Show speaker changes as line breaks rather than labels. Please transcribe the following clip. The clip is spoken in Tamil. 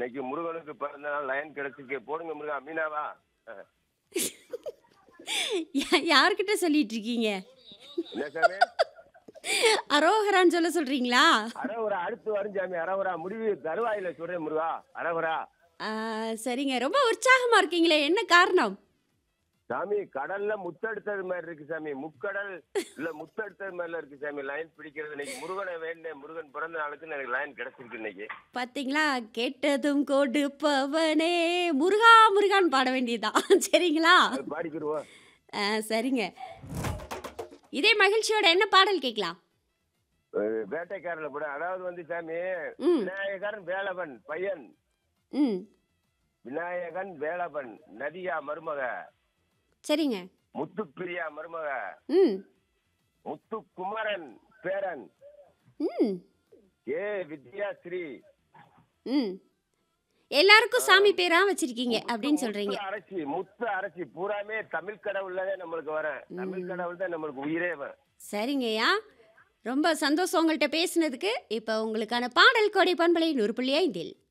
இன்னைக்கு முருகனுக்கு பிறந்த நாள் லைன் கிடைச்சிருக்கு போடுங்க முருகா மீனாவா அஹ்,
யா- யார்கிட்ட சொல்லிட்டு இருக்கீங்க
என்ன சாமி
அரோகரான்னு சொல்ல சொல்றீங்களா
அரவரா அடுத்து வரும் சாமி அரவரா முடிவு தருவாயில சொல்றேன் முருகா அரவரா
ஆ, சரிங்க ரொம்ப உற்சாகமா இருக்கீங்களே என்ன காரணம்
சாமி கடல்ல முத்தெடுத்தது மாதிரி இருக்கு சாமி முக்கடல் இல்ல முத்தெடுத்தது மாதிரில இருக்கு சாமி லைன் பிடிக்கிறது இன்னைக்கு முருகனை வேண்டேன் முருகன் பிறந்த நாளுக்கு எனக்கு லைன் கிடைச்சிருக்கு இன்னைக்கு
பாத்தீங்களா கேட்டதும் கொடுப்பவனே முருகா முருகான்னு பாட வேண்டியதுதான் சரிங்களா
அது பாடிக்கிடுவோம்
ஆ, சரிங்க இதே மகிழ்ச்சியோட என்ன பாடல் கேட்கலாம்
அஹ் வேட்டைக்காரல கூட அதாவது வந்து சாமி
ம்
விநாயகன் வேலவன் பையன்
ம்
விநாயகன் வேலவன் நதியா மருமக
சரிங்க
முத்துப்பிரியா மருமக
ம்
முத்து குமரன் பேரன்
ம்
ஏ வித்யாஸ்ரீ
ம் எல்லாருக்கும் சாமி பேரா வச்சிருக்கீங்க அப்படின்னு சொல்றீங்க
முத்து அரசி முத்து அரசி பூராமே தமிழ் கடவுள்லதான் நம்மளுக்கு வரேன் தமிழ் கடவுள் தான் நம்மளுக்கு உயிரே வரும்
சரிங்கய்யா ரொம்ப சந்தோஷம் உங்கள்கிட்ட பேசினதுக்கு இப்போ உங்களுக்கான பாடல் கோடை பண்பலை நூறு புள்ளி ஐந்தில்